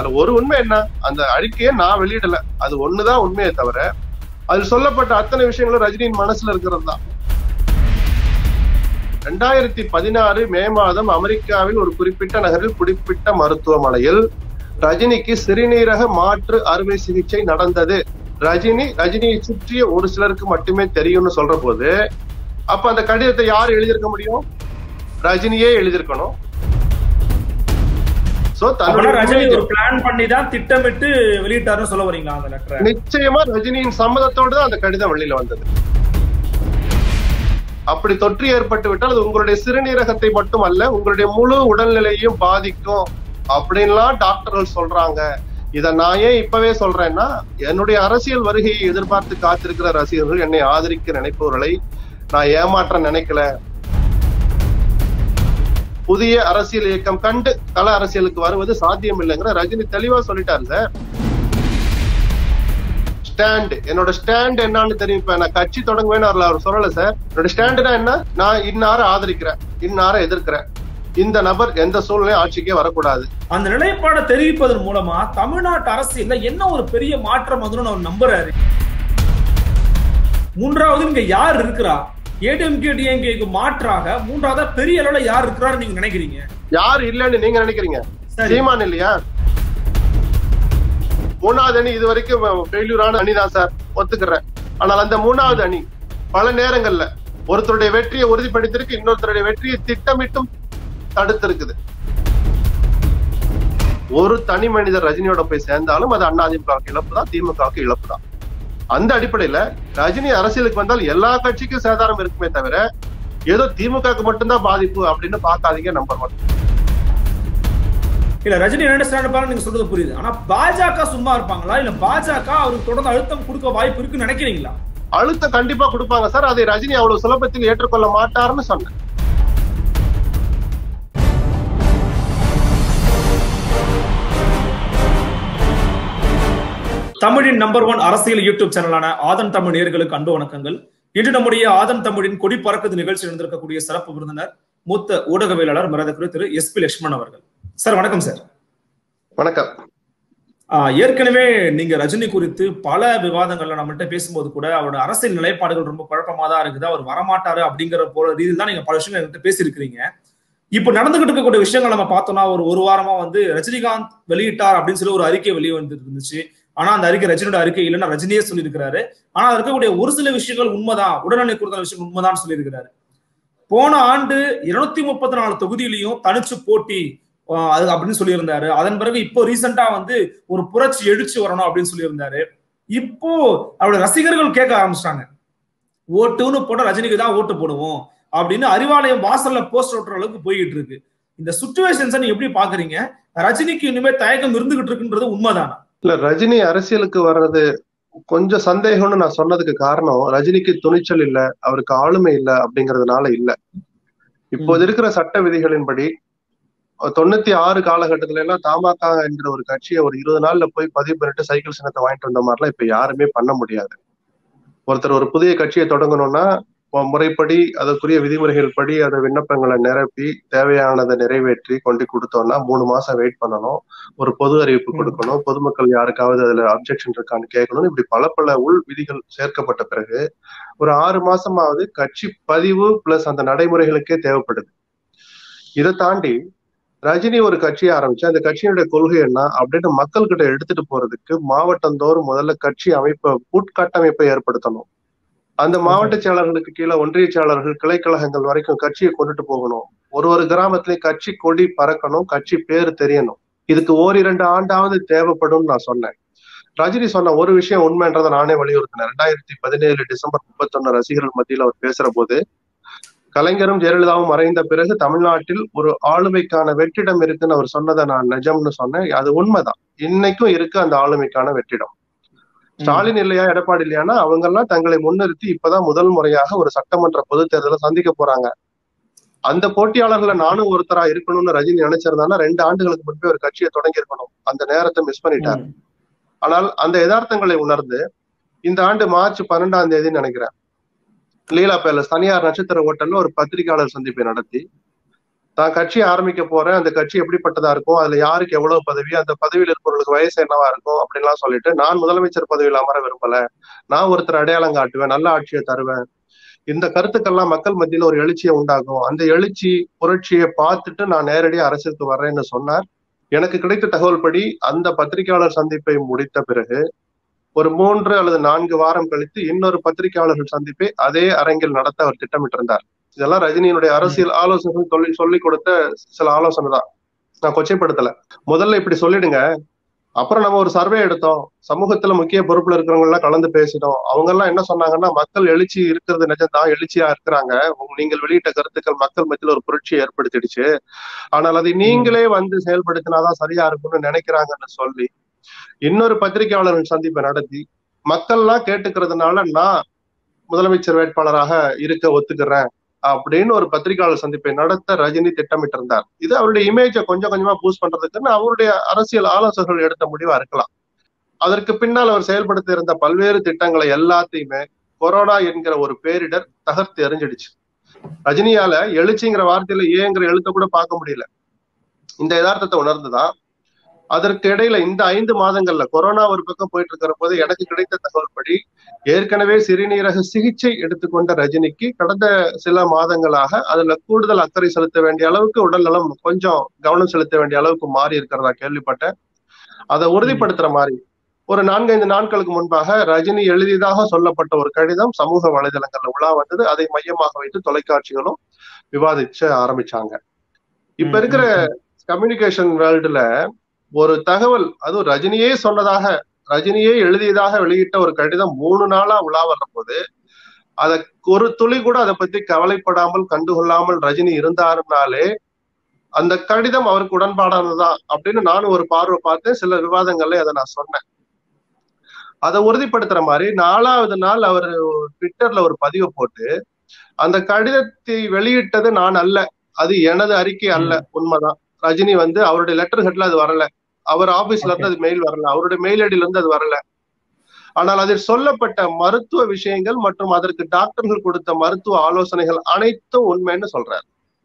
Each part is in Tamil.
அதுல ஒரு உண்மை என்ன அந்த அறிக்கையை நான் வெளியிடல அது ஒண்ணுதான் உண்மையை தவிர அதில் சொல்லப்பட்ட அத்தனை விஷயங்களும் ரஜினியின் மனசுல இருக்கிறது தான் ரெண்டாயிரத்தி பதினாறு மே மாதம் அமெரிக்காவில் ஒரு குறிப்பிட்ட நகரில் குறிப்பிட்ட மருத்துவமனையில் ரஜினிக்கு சிறுநீரக மாற்று அறுவை சிகிச்சை நடந்தது ரஜினி ரஜினியை சுற்றிய ஒரு சிலருக்கு மட்டுமே தெரியும்னு சொல்ற போது அப்ப அந்த கடிதத்தை யார் எழுதியிருக்க முடியும் ரஜினியே எழுதியிருக்கணும் சோ அப்பனா ரஜினி தன்னுடைய ஒரு பிளான் பண்ணி தான் திட்டமிட்டு வெளியிட்டாருன்னு சொல்ல வரீங்களா அந்த லெட்டரை நிச்சயமா ரஜினியின் சம்மதத்தோடு தான் அந்த கடிதம் வெளியில வந்தது அப்படி தொற்று ஏற்பட்டு விட்டால் அது உங்களுடைய சிறுநீரகத்தை மட்டுமல்ல உங்களுடைய முழு உடல்நிலையையும் பாதிக்கும் அப்படின்லாம் டாக்டர்கள் சொல்றாங்க இத நான் ஏன் இப்பவே சொல்றேன்னா என்னுடைய அரசியல் வருகையை எதிர்பார்த்து காத்திருக்கிற ரசிகர்கள் என்னை ஆதரிக்க நினைப்பவர்களை நான் ஏமாற்ற நினைக்கல புதிய அரசியல் இயக்கம் கண்டு கள அரசியலுக்கு வருவது சாத்தியம் இல்லைங்கிற ரஜினி தெளிவா சொல்லிட்டாரு சார் ஸ்டாண்ட் என்னோட ஸ்டாண்ட் என்னன்னு தெரியும் இப்ப நான் கட்சி தொடங்குவேன்னு அவர்ல அவர் சொல்லல சார் என்னோட ஸ்டாண்டுனா என்ன நான் இன்னார ஆதரிக்கிறேன் இன்னார எதிர்க்கிறேன் இந்த நபர் எந்த சூழ்நிலையும் ஆட்சிக்கே வரக்கூடாது அந்த நிலைப்பாடை தெரிவிப்பதன் மூலமா தமிழ்நாட்டு அரசியல்ல என்ன ஒரு பெரிய மாற்றம் வந்துடும் அவர் நம்புறாரு மூன்றாவது இங்க யார் இருக்கிறா ஏடிஎம்கே டிஎம்கேக்கு மாற்றாக மூன்றாவதா பெரிய அளவுல யார் இருக்கிறாரு நீங்க நினைக்கிறீங்க யார் இல்லைன்னு நீங்க நினைக்கிறீங்க சரி சீமான் இல்லையா மூணாவது அணி இது வரைக்கும் ஃபெயில்யூரான அணி தான் சார் ஒத்துக்கிறேன் ஆனால் அந்த மூணாவது அணி பல நேரங்கள்ல ஒருத்தருடைய வெற்றியை உறுதிப்படுத்திருக்கு இன்னொருத்தருடைய வெற்றியை திட்டமிட்டும் தடுத்திருக்குது ஒரு தனி மனிதர் ரஜினியோட போய் சேர்ந்தாலும் அது அதிமுகவுக்கு இழப்பு தான் திமுகவுக்கு இழப்பு தான் அந்த அடிப்படையில ரஜினி அரசியலுக்கு வந்தால் எல்லா கட்சிக்கும் சேதாரம் இருக்குமே தவிர ஏதோ திமுகவுக்கு மட்டும்தான் பாதிப்பு அப்படின்னு பார்க்காதீங்க நம்பர் ஒன் இல்ல ரஜினி என்ன ஸ்டாண்ட் பாருங்க நீங்க சொல்றது புரியுது ஆனா பாஜக சும்மா இருப்பாங்களா இல்ல பாஜக அவருக்கு தொடர்ந்து அழுத்தம் கொடுக்க வாய்ப்பு இருக்குன்னு நினைக்கிறீங்களா அழுத்தம் கண்டிப்பா கொடுப்பாங்க சார் அதை ரஜினி அவ்வளவு சுலபத்தில் ஏற்றுக்கொள்ள மாட்டாருன்னு சொன்னேன் தமிழின் நம்பர் ஒன் அரசியல் யூடியூப் சேனலான ஆதன் தமிழ் நேயர்களுக்கு அன்பு வணக்கங்கள் இன்று நம்முடைய ஆதன் தமிழின் கொடி பறக்குது நிகழ்ச்சியில் இருந்திருக்கக்கூடிய சிறப்பு விருந்தினர் மூத்த ஊடகவியலாளர் மரதகுரு திரு எஸ் பி லட்சுமணன் அவர்கள் சார் வணக்கம் சார் வணக்கம் ஆஹ் ஏற்கனவே நீங்க ரஜினி குறித்து பல விவாதங்கள்ல நம்மள்ட்ட பேசும்போது கூட அவரோட அரசியல் நிலைப்பாடுகள் ரொம்ப குழப்பமா தான் இருக்குது அவர் வரமாட்டாரு அப்படிங்கிற போல ரீதியில் தான் நீங்க பல விஷயங்கள் என்கிட்ட பேசியிருக்கிறீங்க இப்போ நடந்துகிட்டு இருக்கக்கூடிய விஷயங்கள் நம்ம பார்த்தோம்னா ஒரு ஒரு வாரமா வந்து ரஜினிகாந்த் வெளியிட்டார் அப்படின்னு சொல்லி ஒரு அறிக்கை வெளியே வந்து இருந்துச்சு ஆனா அந்த அறிக்கை ரஜினியோட அறிக்கை இல்லைன்னா ரஜினியே சொல்லியிருக்கிறாரு ஆனா அதுல இருக்கக்கூடிய ஒரு சில விஷயங்கள் உண்மைதான் உடல்நிலை குறித்த விஷயம் உண்மைதான் சொல்லியிருக்கிறாரு போன ஆண்டு இருநூத்தி முப்பத்தி நாலு தொகுதியிலையும் தனிச்சு போட்டி ஆஹ் அது அப்படின்னு சொல்லியிருந்தாரு அதன் பிறகு இப்போ ரீசெண்டா வந்து ஒரு புரட்சி எழுச்சி வரணும் அப்படின்னு சொல்லியிருந்தாரு இப்போ அவரோட ரசிகர்கள் கேட்க ஆரம்பிச்சிட்டாங்க ஓட்டுன்னு போட ரஜினிக்கு தான் ஓட்டு போடுவோம் அப்படின்னு அறிவாலயம் வாசல்ல போஸ்ட் ஓட்டுற அளவுக்கு போய்கிட்டு இருக்கு இந்த சுச்சுவேஷன்ஸை நீங்க எப்படி பாக்குறீங்க ரஜினிக்கு இனிமே தயக்கம் இருந்துகிட்டு இருக்குன்றது உண்மைதானா இல்ல ரஜினி அரசியலுக்கு வர்றது கொஞ்சம் சந்தேகம்னு நான் சொன்னதுக்கு காரணம் ரஜினிக்கு துணிச்சல் இல்ல அவருக்கு ஆளுமை இல்ல அப்படிங்கறதுனால இல்ல இப்போது இருக்கிற சட்ட விதிகளின்படி தொண்ணூத்தி ஆறு காலகட்டத்துல எல்லாம் தமாக என்கிற ஒரு கட்சியை ஒரு இருபது நாள்ல போய் பதிவு பண்ணிட்டு சைக்கிள் சின்னத்தை வாங்கிட்டு வந்த மாதிரிலாம் இப்ப யாருமே பண்ண முடியாது ஒருத்தர் ஒரு புதிய கட்சியை தொடங்கணும்னா முறைப்படி அதற்குரிய விதிமுறைகள் படி அதை விண்ணப்பங்களை நிரப்பி தேவையானதை நிறைவேற்றி கொண்டு கொடுத்தோம்னா மூணு மாசம் வெயிட் பண்ணணும் ஒரு பொது அறிவிப்பு கொடுக்கணும் பொதுமக்கள் யாருக்காவது அதுல அப்செக்ஷன் இருக்கான்னு கேட்கணும் இப்படி பல பல உள் விதிகள் சேர்க்கப்பட்ட பிறகு ஒரு ஆறு மாசமாவது கட்சி பதிவு பிளஸ் அந்த நடைமுறைகளுக்கே தேவைப்படுது இதை தாண்டி ரஜினி ஒரு கட்சியை ஆரம்பிச்சு அந்த கட்சியினுடைய கொள்கை என்ன அப்படின்னு மக்கள் கிட்ட எடுத்துட்டு போறதுக்கு மாவட்டந்தோறும் முதல்ல கட்சி அமைப்பை உட்கட்டமைப்பை ஏற்படுத்தணும் அந்த மாவட்ட செயலர்களுக்கு கீழே ஒன்றிய செயலர்கள் கிளைக்கழகங்கள் வரைக்கும் கட்சியை கொண்டுட்டு போகணும் ஒரு ஒரு கிராமத்திலயும் கட்சி கொடி பறக்கணும் கட்சி பேரு தெரியணும் இதுக்கு ஓரிரண்டு ஆண்டாவது தேவைப்படும் நான் சொன்னேன் ரஜினி சொன்ன ஒரு விஷயம் உண்மைன்றதை நானே வலியுறுத்தினேன் ரெண்டாயிரத்தி பதினேழு டிசம்பர் முப்பத்தொன்னு ரசிகர்கள் மத்தியில் அவர் பேசுற போது கலைஞரும் ஜெயலலிதாவும் மறைந்த பிறகு தமிழ்நாட்டில் ஒரு ஆளுமைக்கான வெற்றிடம் இருக்குன்னு அவர் சொன்னதை நான் நிஜம்னு சொன்னேன் அது உண்மைதான் இன்னைக்கும் இருக்கு அந்த ஆளுமைக்கான வெற்றிடம் ஸ்டாலின் இல்லையா எடப்பாடி இல்லையானா அவங்க எல்லாம் தங்களை முன்னிறுத்தி இப்பதான் முதல் முறையாக ஒரு சட்டமன்ற பொது தேர்தலை சந்திக்க போறாங்க அந்த போட்டியாளர்களை நானும் ஒருத்தரா இருக்கணும்னு ரஜினி நினைச்சிருந்தானா ரெண்டு ஆண்டுகளுக்கு முன்பே ஒரு கட்சியை தொடங்கி இருக்கணும் அந்த நேரத்தை மிஸ் பண்ணிட்டார் ஆனால் அந்த யதார்த்தங்களை உணர்ந்து இந்த ஆண்டு மார்ச் பன்னெண்டாம் தேதின்னு நினைக்கிறேன் லீலா பேலஸ் தனியார் நட்சத்திர ஹோட்டல்ல ஒரு பத்திரிகையாளர் சந்திப்பை நடத்தி தான் கட்சி ஆரம்பிக்க போறேன் அந்த கட்சி எப்படிப்பட்டதா இருக்கும் அதுல யாருக்கு எவ்வளவு பதவி அந்த பதவியில் இருப்பவர்களுக்கு வயசு என்னவா இருக்கும் அப்படின்லாம் சொல்லிட்டு நான் முதலமைச்சர் பதவியில் அமர விரும்பல நான் ஒருத்தர் அடையாளம் காட்டுவேன் நல்ல ஆட்சியை தருவேன் இந்த கருத்துக்கள்லாம் மக்கள் மத்தியில ஒரு எழுச்சியை உண்டாகும் அந்த எழுச்சி புரட்சியை பார்த்துட்டு நான் நேரடியா அரசியலுக்கு வர்றேன்னு சொன்னார் எனக்கு கிடைத்த தகவல் படி அந்த பத்திரிகையாளர் சந்திப்பை முடித்த பிறகு ஒரு மூன்று அல்லது நான்கு வாரம் கழித்து இன்னொரு பத்திரிகையாளர்கள் சந்திப்பை அதே அரங்கில் நடத்த அவர் திட்டமிட்டிருந்தார் இதெல்லாம் ரஜினியினுடைய அரசியல் ஆலோசனைகள் சொல்லி சொல்லி கொடுத்த சில ஆலோசனை தான் நான் கொச்சைப்படுத்தல முதல்ல இப்படி சொல்லிடுங்க அப்புறம் நம்ம ஒரு சர்வே எடுத்தோம் சமூகத்துல முக்கிய பொறுப்புல இருக்கிறவங்க எல்லாம் கலந்து பேசினோம் அவங்க எல்லாம் என்ன சொன்னாங்கன்னா மக்கள் எழுச்சி இருக்கிறது நிஜம்தான் எழுச்சியா இருக்கிறாங்க நீங்கள் வெளியிட்ட கருத்துக்கள் மக்கள் மத்தியில ஒரு புரட்சியை ஏற்படுத்திடுச்சு ஆனால் அதை நீங்களே வந்து செயல்படுத்தினாதான் சரியா இருக்கும்னு நினைக்கிறாங்கன்னு சொல்லி இன்னொரு பத்திரிகையாளர்கள் சந்திப்பை நடத்தி மக்கள்லாம் கேட்டுக்கிறதுனால நான் முதலமைச்சர் வேட்பாளராக இருக்க ஒத்துக்கிறேன் அப்படின்னு ஒரு பத்திரிகையாளர் சந்திப்பை நடத்த ரஜினி திட்டமிட்டிருந்தார் இது அவருடைய இமேஜை கொஞ்சம் கொஞ்சமா பூஸ்ட் பண்றதுக்குன்னு அவருடைய அரசியல் ஆலோசகர்கள் எடுத்த முடிவா இருக்கலாம் அதற்கு பின்னால் அவர் செயல்படுத்த இருந்த பல்வேறு திட்டங்களை எல்லாத்தையுமே கொரோனா என்கிற ஒரு பேரிடர் தகர்த்து எறிஞ்சிடுச்சு ரஜினியால எழுச்சிங்கிற வார்த்தையில ஏங்கிற எழுத்த கூட பார்க்க முடியல இந்த யதார்த்தத்தை உணர்ந்துதான் அதற்கு இடையில இந்த ஐந்து மாதங்கள்ல கொரோனா ஒரு பக்கம் போயிட்டு இருக்கிற போது எனக்கு கிடைத்த தகவல் படி ஏற்கனவே சிறுநீரக சிகிச்சை எடுத்துக்கொண்ட ரஜினிக்கு கடந்த சில மாதங்களாக அதுல கூடுதல் அக்கறை செலுத்த வேண்டிய அளவுக்கு உடல் நலம் கொஞ்சம் கவனம் செலுத்த வேண்டிய அளவுக்கு மாறி இருக்கிறதா கேள்விப்பட்டேன் அதை உறுதிப்படுத்துற மாதிரி ஒரு நான்கைந்து நாட்களுக்கு முன்பாக ரஜினி எழுதியதாக சொல்லப்பட்ட ஒரு கடிதம் சமூக வலைதளங்கள்ல உலா வந்தது அதை மையமாக வைத்து தொலைக்காட்சிகளும் விவாதிச்சு ஆரம்பிச்சாங்க இப்ப இருக்கிற கம்யூனிகேஷன் வேர்ல்டுல ஒரு தகவல் அதுவும் ரஜினியே சொன்னதாக ரஜினியே எழுதியதாக வெளியிட்ட ஒரு கடிதம் மூணு நாளா உலா வர்ற போது அத ஒரு துளி கூட அதை பத்தி கவலைப்படாமல் கண்டுகொள்ளாமல் ரஜினி இருந்தாருனாலே அந்த கடிதம் அவருக்கு உடன்பாடானதுதான் அப்படின்னு நானும் ஒரு பார்வை பார்த்தேன் சில விவாதங்கள்ல அதை நான் சொன்னேன் அதை உறுதிப்படுத்துற மாதிரி நாலாவது நாள் அவர் ட்விட்டர்ல ஒரு பதிவை போட்டு அந்த கடிதத்தை வெளியிட்டது நான் அல்ல அது எனது அறிக்கை அல்ல உண்மைதான் ரஜினி வந்து அவருடைய லெட்டர் ஹெட்ல அது வரல அவர் ஆபீஸ்ல இருந்து அது மெயில் வரல அவருடைய மெயில் ஐடியில இருந்து அது வரல ஆனால் அதில் சொல்லப்பட்ட மருத்துவ விஷயங்கள் மற்றும் அதற்கு டாக்டர்கள் கொடுத்த மருத்துவ ஆலோசனைகள் அனைத்தும் உண்மைன்னு சொல்றாரு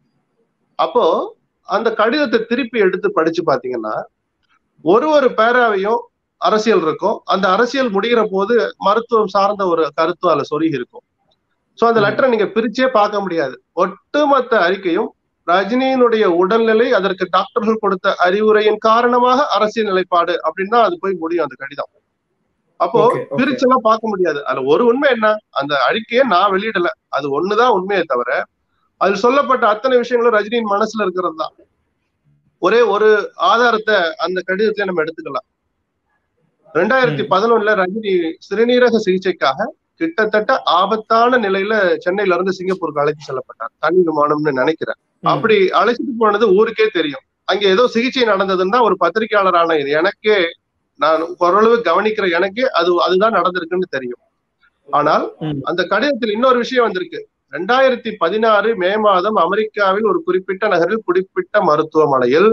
அப்போ அந்த கடிதத்தை திருப்பி எடுத்து படிச்சு பாத்தீங்கன்னா ஒரு ஒரு பேராவையும் அரசியல் இருக்கும் அந்த அரசியல் முடிகிற போது மருத்துவம் சார்ந்த ஒரு கருத்தும் அதுல சொருகி இருக்கும் சோ அந்த லெட்டரை நீங்க பிரிச்சே பார்க்க முடியாது ஒட்டுமொத்த அறிக்கையும் ரஜினியினுடைய உடல்நிலை அதற்கு டாக்டர்கள் கொடுத்த அறிவுரையின் காரணமாக அரசியல் நிலைப்பாடு அப்படின்னு தான் அது போய் முடியும் அந்த கடிதம் அப்போ பிரிச்செல்லாம் பார்க்க முடியாது அதுல ஒரு உண்மை என்ன அந்த அறிக்கையை நான் வெளியிடல அது ஒண்ணுதான் உண்மையை தவிர அதில் சொல்லப்பட்ட அத்தனை விஷயங்களும் ரஜினியின் மனசுல இருக்கிறது தான் ஒரே ஒரு ஆதாரத்தை அந்த கடிதத்துல நம்ம எடுத்துக்கலாம் ரெண்டாயிரத்தி பதினொன்னுல ரஜினி சிறுநீரக சிகிச்சைக்காக கிட்டத்தட்ட ஆபத்தான நிலையில சென்னையில இருந்து சிங்கப்பூருக்கு அழைத்து செல்லப்பட்டார் தனி விமானம்னு நினைக்கிறேன் அப்படி அழைச்சிட்டு போனது ஊருக்கே தெரியும் அங்க ஏதோ சிகிச்சை நடந்ததுன்னா ஒரு பத்திரிகையாளரான இது எனக்கே நான் ஓரளவு கவனிக்கிற எனக்கே அது அதுதான் நடந்திருக்குன்னு தெரியும் ஆனால் அந்த கடிதத்தில் இன்னொரு விஷயம் வந்திருக்கு ரெண்டாயிரத்தி பதினாறு மே மாதம் அமெரிக்காவில் ஒரு குறிப்பிட்ட நகரில் குறிப்பிட்ட மருத்துவமனையில்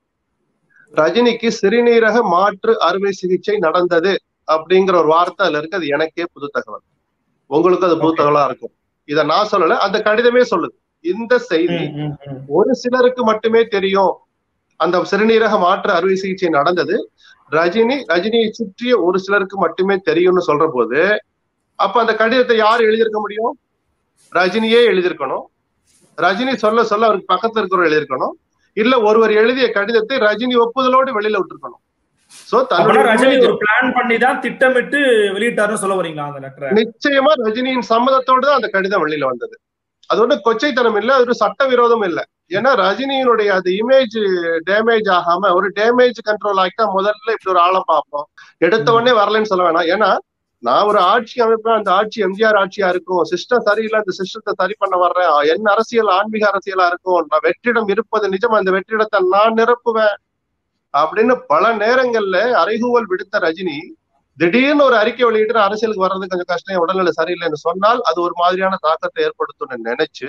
ரஜினிக்கு சிறுநீரக மாற்று அறுவை சிகிச்சை நடந்தது அப்படிங்கிற ஒரு வார்த்தை அதுல இருக்கு அது எனக்கே புது தகவல் உங்களுக்கு அது புது தகவலா இருக்கும் இத நான் சொல்லல அந்த கடிதமே சொல்லுது இந்த செய்தி ஒரு சிலருக்கு மட்டுமே தெரியும் அந்த சிறுநீரக மாற்று அறுவை சிகிச்சை நடந்தது ரஜினி ரஜினியை சுற்றிய ஒரு சிலருக்கு மட்டுமே தெரியும்னு சொல்ற போது அப்ப அந்த கடிதத்தை யார் எழுதியிருக்க முடியும் ரஜினியே எழுதியிருக்கணும் ரஜினி சொல்ல சொல்ல அவருக்கு பக்கத்துல இருக்கிறவர் எழுதியிருக்கணும் இல்ல ஒருவர் எழுதிய கடிதத்தை ரஜினி ஒப்புதலோடு வெளியில விட்டுருக்கணும் சோ ரஜினி ஒரு பிளான் பண்ணி தான் திட்டமிட்டு வெளியிட்டாருன்னு சொல்ல வரீங்களா அந்த லெட்டர் நிச்சயமா ரஜினியின் சம்மதத்தோடு தான் அந்த கடிதம் வெளியில வந்தது அது ஒண்ணு கொச்சைத்தனம் இல்ல அது ஒரு சட்ட விரோதம் இல்ல ஏன்னா ரஜினியினுடைய அது இமேஜ் டேமேஜ் ஆகாம ஒரு டேமேஜ் கண்ட்ரோல் ஆகிட்டா முதல்ல இப்படி ஒரு ஆழம் பார்ப்போம் எடுத்த உடனே வரலன்னு சொல்ல வேணாம் ஏன்னா நான் ஒரு ஆட்சி அமைப்பேன் அந்த ஆட்சி எம்ஜிஆர் ஆட்சியா இருக்கும் சிஸ்டம் சரியில்லை அந்த சிஸ்டத்தை சரி பண்ண வர்றேன் என்ன அரசியல் ஆன்மீக அரசியலா இருக்கும் நான் வெற்றிடம் இருப்பது நிஜம் அந்த வெற்றிடத்தை நான் நிரப்புவேன் அப்படின்னு பல நேரங்கள்ல அறைகூவல் விடுத்த ரஜினி திடீர்னு ஒரு அறிக்கை வெளியிட்டு அரசியலுக்கு வர்றது கொஞ்சம் கஷ்டம் உடல்நிலை சரியில்லைன்னு சொன்னால் அது ஒரு மாதிரியான தாக்கத்தை ஏற்படுத்தும்னு நினைச்சு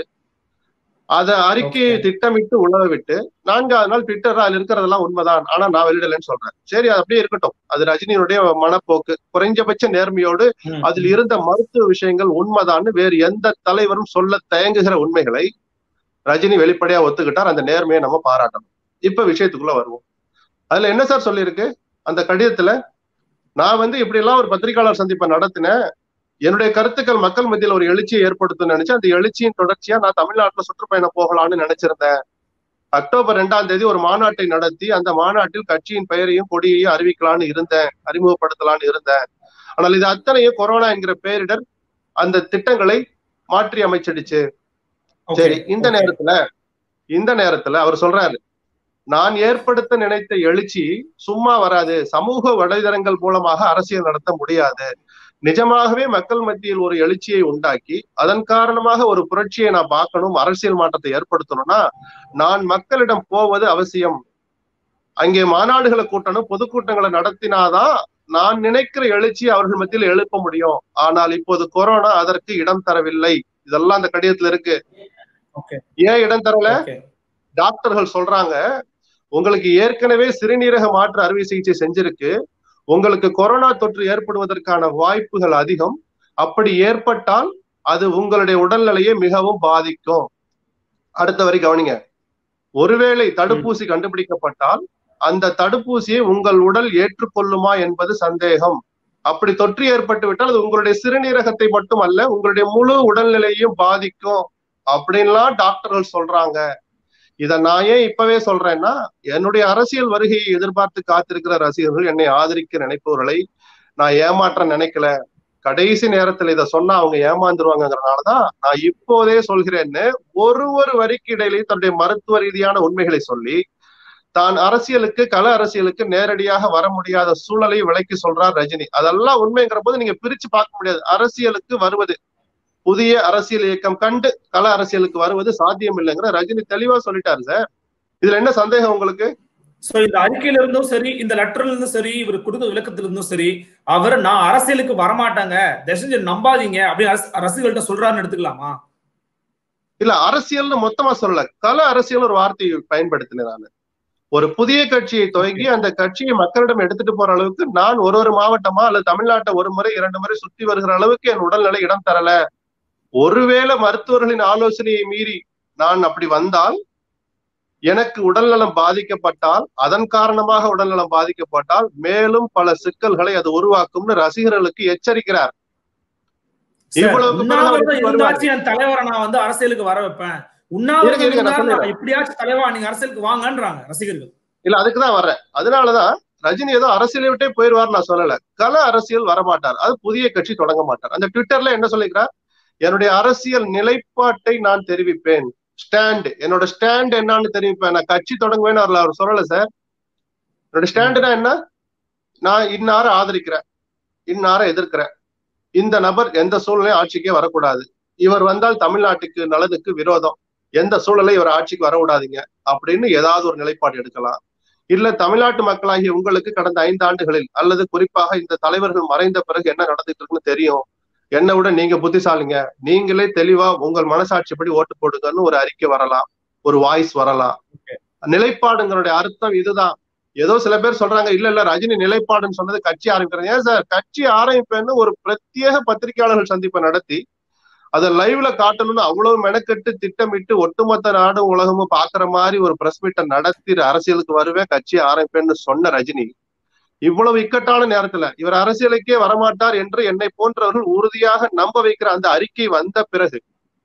அத அறிக்கையை திட்டமிட்டு உழவ விட்டு நான்காவது நாள் ட்விட்டர் அதுல இருக்கிறதெல்லாம் உண்மைதான் ஆனா நான் வெளியிடலன்னு சொல்றேன் சரி அது அப்படியே இருக்கட்டும் அது ரஜினியுடைய மனப்போக்கு குறைஞ்சபட்ச நேர்மையோடு அதில் இருந்த மருத்துவ விஷயங்கள் உண்மைதான்னு வேறு எந்த தலைவரும் சொல்ல தயங்குகிற உண்மைகளை ரஜினி வெளிப்படையா ஒத்துக்கிட்டார் அந்த நேர்மையை நம்ம பாராட்டணும் இப்ப விஷயத்துக்குள்ள வருவோம் அதுல என்ன சார் சொல்லியிருக்கு அந்த கடிதத்துல நான் வந்து இப்படி எல்லாம் ஒரு பத்திரிகையாளர் சந்திப்பை நடத்தினேன் என்னுடைய கருத்துக்கள் மக்கள் மத்தியில் ஒரு எழுச்சியை ஏற்படுத்தும் நினைச்சு அந்த எழுச்சியின் தொடர்ச்சியா நான் தமிழ்நாட்டுல சுற்றுப்பயணம் போகலாம்னு நினைச்சிருந்தேன் அக்டோபர் ரெண்டாம் தேதி ஒரு மாநாட்டை நடத்தி அந்த மாநாட்டில் கட்சியின் பெயரையும் கொடியையும் அறிவிக்கலாம்னு இருந்தேன் அறிமுகப்படுத்தலாம்னு இருந்தேன் ஆனால் இது அத்தனையும் கொரோனா என்கிற பெயரிடர் அந்த திட்டங்களை மாற்றி அமைச்சிடுச்சு சரி இந்த நேரத்துல இந்த நேரத்துல அவர் சொல்றாரு நான் ஏற்படுத்த நினைத்த எழுச்சி சும்மா வராது சமூக வலைதளங்கள் மூலமாக அரசியல் நடத்த முடியாது நிஜமாகவே மக்கள் மத்தியில் ஒரு எழுச்சியை உண்டாக்கி அதன் காரணமாக ஒரு புரட்சியை நான் பார்க்கணும் அரசியல் மாற்றத்தை ஏற்படுத்தணும்னா நான் மக்களிடம் போவது அவசியம் அங்கே மாநாடுகளை கூட்டணும் பொதுக்கூட்டங்களை நடத்தினாதான் நான் நினைக்கிற எழுச்சி அவர்கள் மத்தியில் எழுப்ப முடியும் ஆனால் இப்போது கொரோனா அதற்கு இடம் தரவில்லை இதெல்லாம் அந்த கடிதத்துல இருக்கு ஏன் இடம் தரல டாக்டர்கள் சொல்றாங்க உங்களுக்கு ஏற்கனவே சிறுநீரக மாற்று அறுவை சிகிச்சை செஞ்சிருக்கு உங்களுக்கு கொரோனா தொற்று ஏற்படுவதற்கான வாய்ப்புகள் அதிகம் அப்படி ஏற்பட்டால் அது உங்களுடைய உடல்நிலையை மிகவும் பாதிக்கும் அடுத்த வரை கவனிங்க ஒருவேளை தடுப்பூசி கண்டுபிடிக்கப்பட்டால் அந்த தடுப்பூசியை உங்கள் உடல் ஏற்றுக்கொள்ளுமா என்பது சந்தேகம் அப்படி தொற்று ஏற்பட்டு விட்டால் அது உங்களுடைய சிறுநீரகத்தை மட்டும் அல்ல உங்களுடைய முழு உடல்நிலையையும் பாதிக்கும் அப்படின்லாம் டாக்டர்கள் சொல்றாங்க இத நான் ஏன் இப்பவே சொல்றேன்னா என்னுடைய அரசியல் வருகையை எதிர்பார்த்து காத்திருக்கிற ரசிகர்கள் என்னை ஆதரிக்க நினைப்பவர்களை நான் ஏமாற்ற நினைக்கல கடைசி நேரத்துல இத சொன்னா அவங்க ஏமாந்துருவாங்கிறதுனாலதான் நான் இப்போதே சொல்கிறேன்னு ஒரு ஒரு வரிக்கு இடையிலேயே தன்னுடைய மருத்துவ ரீதியான உண்மைகளை சொல்லி தான் அரசியலுக்கு கள அரசியலுக்கு நேரடியாக வர முடியாத சூழலை விலைக்கு சொல்றார் ரஜினி அதெல்லாம் உண்மைங்கிற போது நீங்க பிரிச்சு பார்க்க முடியாது அரசியலுக்கு வருவது புதிய அரசியல் இயக்கம் கண்டு கள அரசியலுக்கு வருவது சாத்தியம் இல்லைங்கிற ரஜினி தெளிவா சொல்லிட்டாரு சார் இதுல என்ன சந்தேகம் உங்களுக்கு சோ இந்த அறிக்கையில இருந்தும் சரி இந்த லெட்டர்ல இருந்தும் சரி இவர் கொடுத்த விளக்கத்துல இருந்தும் சரி அவர் நான் அரசியலுக்கு வரமாட்டாங்க தயவுசெஞ்சு நம்பாதீங்க அப்படின்னு ரசிகர்கள்ட்ட சொல்றாருன்னு எடுத்துக்கலாமா இல்ல அரசியல்னு மொத்தமா சொல்லல கல அரசியல் ஒரு வார்த்தையை பயன்படுத்தினேன் நான் ஒரு புதிய கட்சியை துவங்கி அந்த கட்சியை மக்களிடம் எடுத்துட்டு போற அளவுக்கு நான் ஒரு ஒரு மாவட்டமா அல்லது தமிழ்நாட்டை ஒரு முறை இரண்டு முறை சுத்தி வருகிற அளவுக்கு என் உடல்நிலை இடம் தரல ஒருவேளை மருத்துவர்களின் ஆலோசனையை மீறி நான் அப்படி வந்தால் எனக்கு உடல்நலம் பாதிக்கப்பட்டால் அதன் காரணமாக உடல்நலம் பாதிக்கப்பட்டால் மேலும் பல சிக்கல்களை அது உருவாக்கும்னு ரசிகர்களுக்கு எச்சரிக்கிறார் இவ்வளவு என் தலைவரை நான் வந்து அரசியலுக்கு வர வைப்பேன் உண்ணாவிரதம் எப்படியாச்சும் தலைவா நீங்க அரசியலுக்கு வாங்கன்றாங்க ரசிகர்கள் இல்ல அதுக்குதான் வர்றேன் அதனாலதான் ரஜினி ஏதோ அரசியலை விட்டே போயிருவார் நான் சொல்லல கல அரசியல் வரமாட்டார் அது புதிய கட்சி தொடங்க மாட்டார் அந்த ட்விட்டர்ல என்ன சொல்லிக்கிறார் என்னுடைய அரசியல் நிலைப்பாட்டை நான் தெரிவிப்பேன் ஸ்டாண்ட் என்னோட ஸ்டாண்ட் என்னன்னு தெரிவிப்பேன் நான் கட்சி தொடங்குவேன்னு அவர்ல அவர் சொல்லல சார் என்னோட ஸ்டாண்டுனா என்ன நான் இன்னார ஆதரிக்கிறேன் இன்னார எதிர்க்கிறேன் இந்த நபர் எந்த சூழ்நிலையும் ஆட்சிக்கே வரக்கூடாது இவர் வந்தால் தமிழ்நாட்டுக்கு நலனுக்கு விரோதம் எந்த சூழலை இவர் ஆட்சிக்கு வரக்கூடாதீங்க அப்படின்னு ஏதாவது ஒரு நிலைப்பாடு எடுக்கலாம் இல்ல தமிழ்நாட்டு மக்களாகிய உங்களுக்கு கடந்த ஐந்து ஆண்டுகளில் அல்லது குறிப்பாக இந்த தலைவர்கள் மறைந்த பிறகு என்ன நடந்துட்டு இருக்குன்னு தெரியும் என்னை விட நீங்க புத்திசாலிங்க நீங்களே தெளிவா உங்கள் மனசாட்சிப்படி ஓட்டு போடுங்கன்னு ஒரு அறிக்கை வரலாம் ஒரு வாய்ஸ் வரலாம் நிலைப்பாடுங்களுடைய அர்த்தம் இதுதான் ஏதோ சில பேர் சொல்றாங்க இல்ல இல்ல ரஜினி நிலைப்பாடுன்னு சொன்னது கட்சி ஆரம்பிக்கிறாங்க ஏன் சார் கட்சி ஆரம்பிப்பேன்னு ஒரு பிரத்யேக பத்திரிகையாளர்கள் சந்திப்பை நடத்தி அதை லைவ்ல காட்டணும்னு அவ்வளவு மெனக்கெட்டு திட்டமிட்டு ஒட்டுமொத்த நாடும் உலகமும் பாக்குற மாதிரி ஒரு பிரஸ் மீட்டை நடத்தி அரசியலுக்கு வருவேன் கட்சி ஆரம்பிப்பேன்னு சொன்ன ரஜினி இவ்வளவு இக்கட்டான நேரத்துல இவர் அரசியலுக்கே வரமாட்டார் என்று என்னை போன்றவர்கள் உறுதியாக நம்ப வைக்கிற அந்த அறிக்கை வந்த பிறகு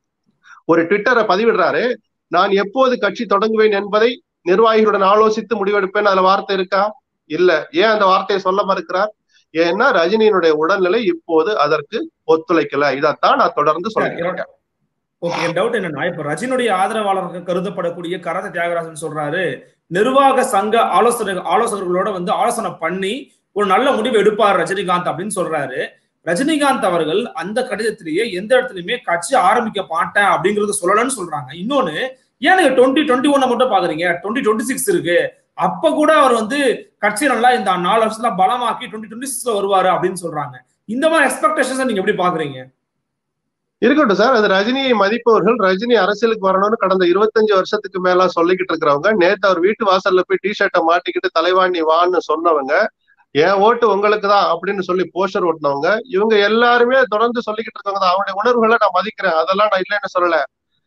ஒரு ட்விட்டரை பதிவிடுறாரு நான் எப்போது கட்சி தொடங்குவேன் என்பதை நிர்வாகிகளுடன் ஆலோசித்து முடிவெடுப்பேன் அதுல வார்த்தை இருக்கா இல்ல ஏன் அந்த வார்த்தையை சொல்ல மறுக்கிறார் ஏன்னா ரஜினியினுடைய உடல்நிலை இப்போது அதற்கு ஒத்துழைக்கல இதைத்தான் நான் தொடர்ந்து சொல்றேன் ஓகே என் டவுட் என்னன்னா இப்ப ரஜினுடைய ஆதரவாளர்கள் கருதப்படக்கூடிய கரத தியாகராஜன் சொல்றாரு நிர்வாக சங்க ஆலோசனை ஆலோசகர்களோட வந்து ஆலோசனை பண்ணி ஒரு நல்ல முடிவு எடுப்பார் ரஜினிகாந்த் அப்படின்னு சொல்றாரு ரஜினிகாந்த் அவர்கள் அந்த கடிதத்திலேயே எந்த இடத்துலயுமே கட்சி ஆரம்பிக்க மாட்டேன் அப்படிங்கறத சொல்லலன்னு சொல்றாங்க இன்னொன்னு ஏன் நீங்க டுவெண்ட்டி டுவெண்ட்டி ஒன்ன மட்டும் பாக்குறீங்க டுவெண்ட்டி டுவெண்ட்டி சிக்ஸ் இருக்கு அப்ப கூட அவர் வந்து கட்சி நல்லா இந்த நாலு வருஷத்துல பலமாக்கி டுவெண்ட்டி டுவெண்ட்டி சிக்ஸ்ல வருவாரு அப்படின்னு சொல்றாங்க இந்த மாதிரி எக்ஸ்பெக்டேஷன் நீங்க எப்படி பாக்குறீங்க இருக்கட்டும் சார் அது ரஜினியை மதிப்பவர்கள் ரஜினி அரசியலுக்கு வரணும்னு கடந்த இருபத்தஞ்சு வருஷத்துக்கு மேல சொல்லிக்கிட்டு இருக்கிறவங்க நேத்து அவர் வீட்டு வாசல்ல போய் டி ஷர்ட்டை மாட்டிக்கிட்டு தலைவாணி வான்னு சொன்னவங்க என் ஓட்டு உங்களுக்கு தான் அப்படின்னு சொல்லி போஸ்டர் ஓட்டினவங்க இவங்க எல்லாருமே தொடர்ந்து சொல்லிக்கிட்டு இருக்கவங்க தான் அவனுடைய உணர்வுகளை நான் மதிக்கிறேன் அதெல்லாம் நான் இல்லைன்னு சொல்லல